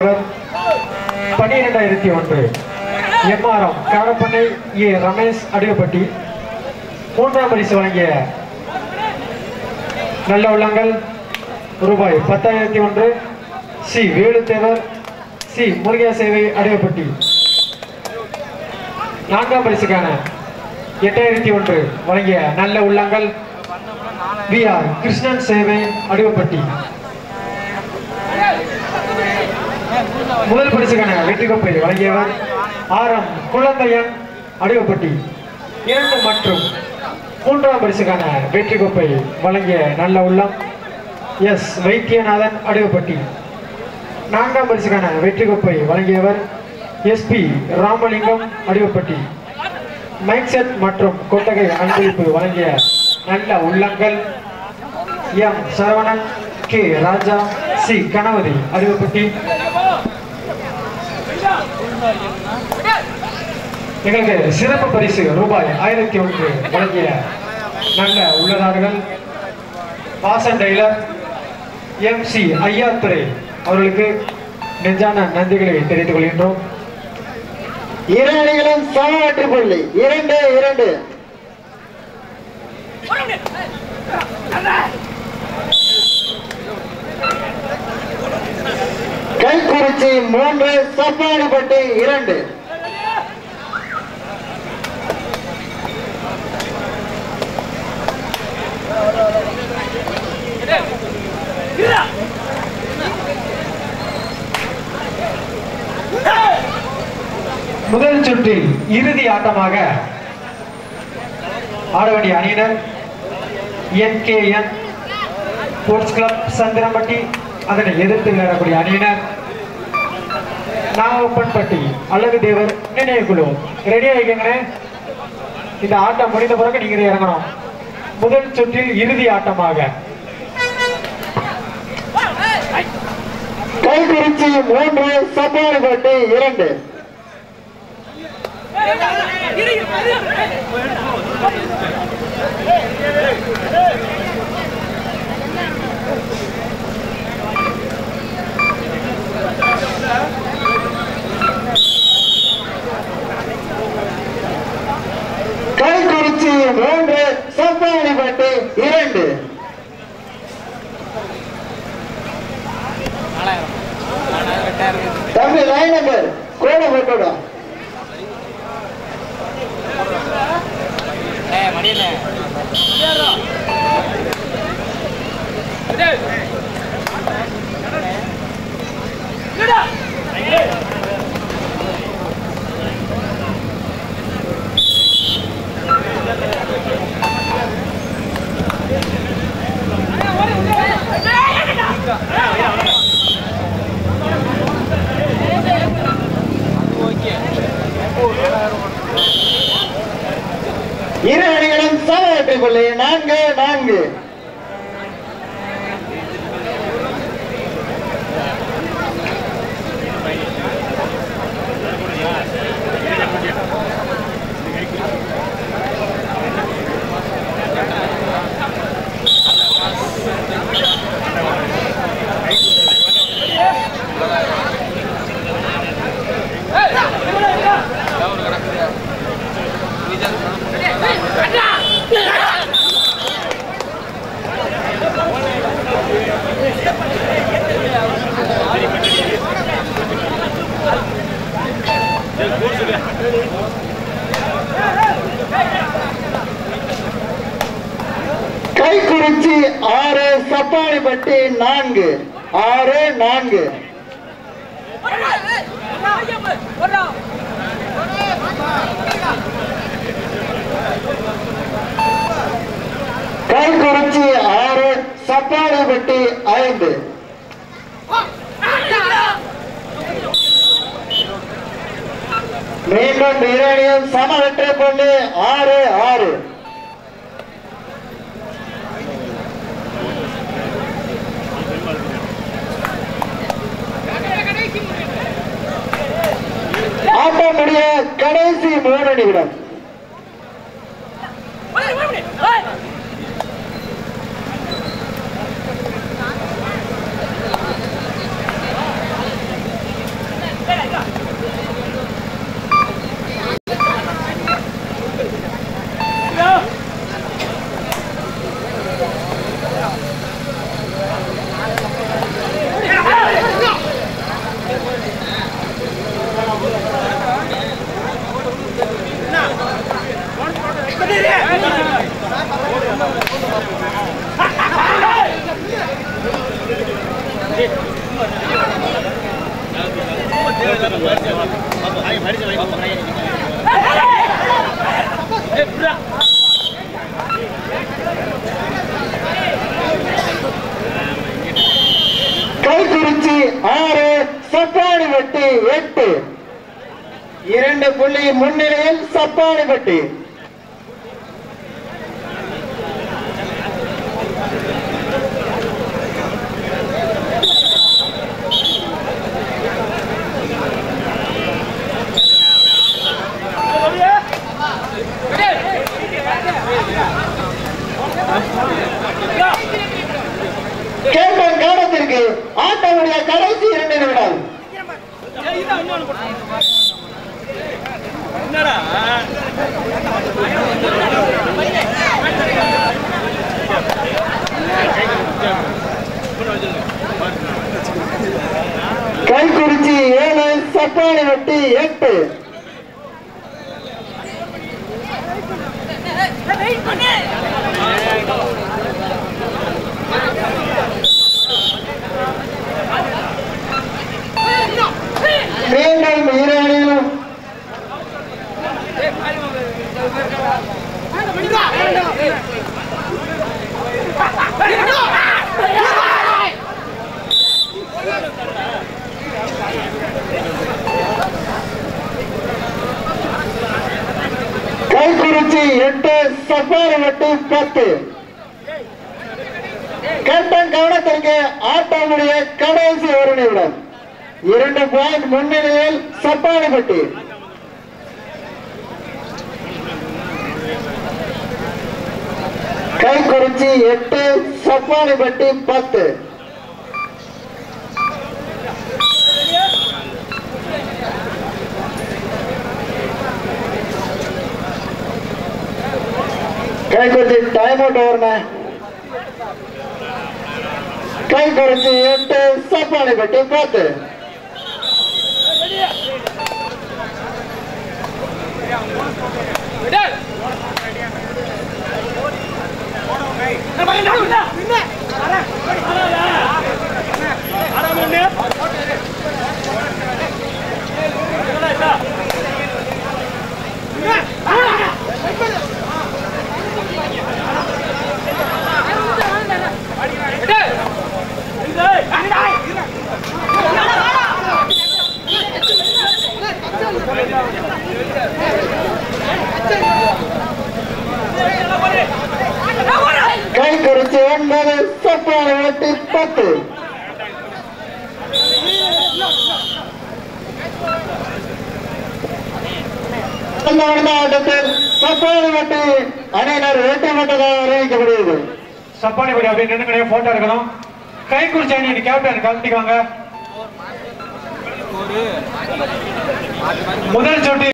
number பன்னிரெண்டாயிரத்தி ஒன்று MRM காரப்பண்ணை ஏ ரமேஷ் அடிவப்பட்டி மூன்றாம் பரிசு வழங்கிய நல்ல உள்ளங்கள் ரூபாய் பத்தாயிரத்தி ஒன்று சி வேலுத்தேவர் சி முருகா சேவை அடிவப்பட்டி நான்காம் பரிசுக்கான எட்டாயிரத்தி ஒன்று வழங்கிய நல்ல உள்ளங்கள் வி ஆர் கிருஷ்ணன் சேவை அடிவப்பட்டி முதல் பரிசுக்கான வெற்றி கோப்பை வழங்கியவர் ஆர் எம் குழந்தையன் அடிவப்பட்டி இரண்டு மற்றும் மூன்றாம் பரிசுக்கான வெற்றி கோப்பை வழங்கிய நல்ல உள்ளம் எஸ் வைத்தியநாதன் அடிவப்பட்டி நான்காம் பரிசுக்கான வெற்றி கோப்பை வழங்கியவர் SP Ramalingam Adivappatti mic set மற்றும் கொட்டகை அன்பளிப்பு வழங்கிய நல்ல உள்ளங்கள் M Saravanan K Raja C Ganapathi Adivappatti எங்களுக்கு சிறப்பு பரிசு ரூபாய் ஆயிரத்தி ஒன்று வழங்கிய நல்ல உள்ளதார்கள் Vasan tailor M C Ayyathurai அவர்களுக்கு நெஞ்சான நன்றிகளை தெரிவித்துக் கொள்கின்றோம் இரு அணிகளும் சம வெற்றி புள்ளி இரண்டு இரண்டு கைக்குறிச்சி மூன்று சப்பாடிப்பட்டி இரண்டு முதல் சுற்றில் இறுதி ஆட்டமாக ஆட வேண்டிய அணியினர் என்கேஎன் ஸ்போர்ட்ஸ் கிளப் சந்திரம்பட்டி அதனை எதிர்த்து விளையாடக்கூடிய அணியினர் நாகப்பன்பட்டி அழகு தேவர் நினைவு குழு ரெடி ஆகிக்கங்களே இந்த ஆட்டம் முடிந்த பிறகு நீங்க இறங்கணும் முதல் சுற்றில் இறுதி ஆட்டமாக கைக்குறிச்சி மூன்று சப்பாடிப்பட்டி இரண்டு கைக்குறிச்சி மூன்று சப்பாடிப்பட்டி இரண்டு தம்பி லைன் நம்பர் கோட போட்டுடும் இரு அணிகளும் சம வெற்றி புள்ளி நான்கு நான்கு கைக்குறிச்சி ஆறு சப்பாடிப்பட்டி நான்கு ஆறு நான்கு கைக்குறிச்சி ஆறு சப்பாடிப்பட்டி ஐந்து மீண்டும் இரணியும் சம வெற்றி புள்ளி ஆறு ஆறு ஆட்டம் முடிய கடைசி மூணு நிமிடம் கைக்குறிச்சி ஆறு சப்பாடிப்பட்டி எட்டு இரண்டு புள்ளி முன்னிலையில் சப்பாடிப்பட்டி கேப்டன் காலத்திற்கு ஆட்டமுடைய கடைசி இரண்டு நிமிடம் கைக்குறிச்சி ஏழு சப்பாடிவட்டி எட்டு மீண்டும் இரு அணியிலும் கைக்குறிச்சி எட்டு சப்பாரிவட்டி பத்து கேப்டன் கவனத்திற்கு ஆட்டமுடைய கடைசி ஒரு நிமிடம் இரண்டு பாயிண்ட் முன்னிலையில் சப்பானிப்பட்டி கைக்குறிச்சி எட்டு சப்பானிப்பட்டி பத்து கைக்குறிச்சி டைம் அவுட் ஓவர்ண்ணே கைக்குறிச்சி எட்டு சப்பானிப்பட்டி பத்து கைக்குறிச்சி ஒன்பது சப்பானிப்பட்டி பத்து இந்த ஆட்டத்தில் சப்பானிப்பட்டி அணியினர் வெற்றி பெற்றதாக அறிவிக்கப்படுகிறது சப்பானிபடி அப்படியே நின்று போட்டோ எடுக்கணும் கைக்குறிச்சி அணி கேப்டன் கலந்துக்காங்க முதல் சொட்டு